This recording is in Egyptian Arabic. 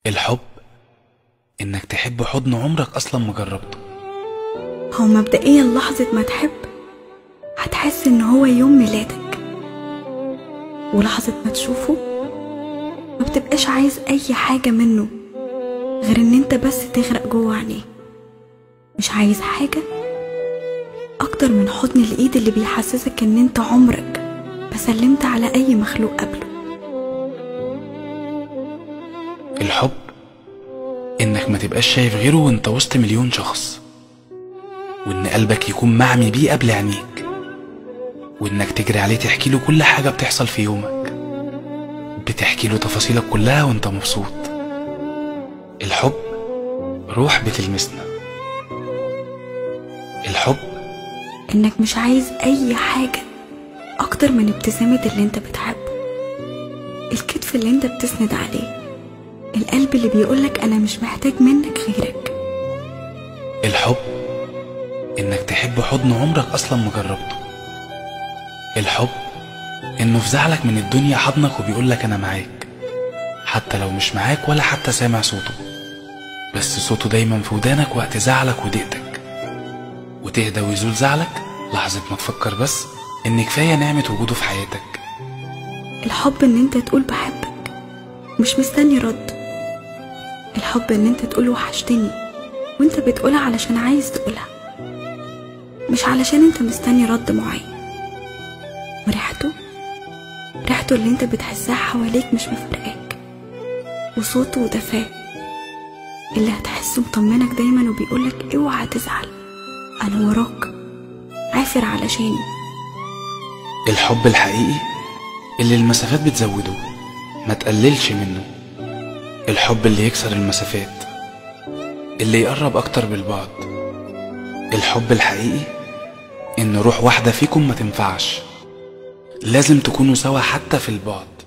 الحب انك تحب حضن عمرك اصلا ما جربته هو مبدئيا لحظة ما تحب هتحس ان هو يوم ميلادك ولحظة ما تشوفه ما بتبقاش عايز اي حاجة منه غير ان انت بس تغرق جوه عينيه مش عايز حاجة اكتر من حضن الايد اللي بيحسسك ان انت عمرك ما سلمت على اي مخلوق قبله الحب انك ما تبقاش شايف غيره وانت وسط مليون شخص وان قلبك يكون معمي بيه قبل عينيك وانك تجري عليه تحكي له كل حاجة بتحصل في يومك بتحكي له تفاصيلك كلها وانت مبسوط الحب روح بتلمسنا الحب انك مش عايز اي حاجة اكتر من ابتسامة اللي انت بتحبه الكتف اللي انت بتسند عليه القلب اللي بيقولك انا مش محتاج منك غيرك الحب انك تحب حضن عمرك اصلا ما جربته الحب انه في زعلك من الدنيا حضنك وبيقولك انا معاك حتى لو مش معاك ولا حتى سامع صوته بس صوته دايما في ودانك وقت زعلك وضيقتك وتهدى ويزول زعلك لحظة ما تفكر بس ان كفاية نعمة وجوده في حياتك الحب ان انت تقول بحبك مش مستني رد الحب ان انت تقول وحشتني وانت بتقولها علشان عايز تقولها مش علشان انت مستني رد معين وريحته ريحته اللي انت بتحسها حواليك مش مفرقاك وصوته ودفاه اللي هتحسه مطمنك دايما وبيقولك اوعى تزعل انا وراك عافر علشاني الحب الحقيقي اللي المسافات بتزوده ما تقللش منه الحب اللي يكسر المسافات اللي يقرب اكتر بالبعد الحب الحقيقي ان روح واحدة فيكم ما تنفعش لازم تكونوا سوا حتى في البعد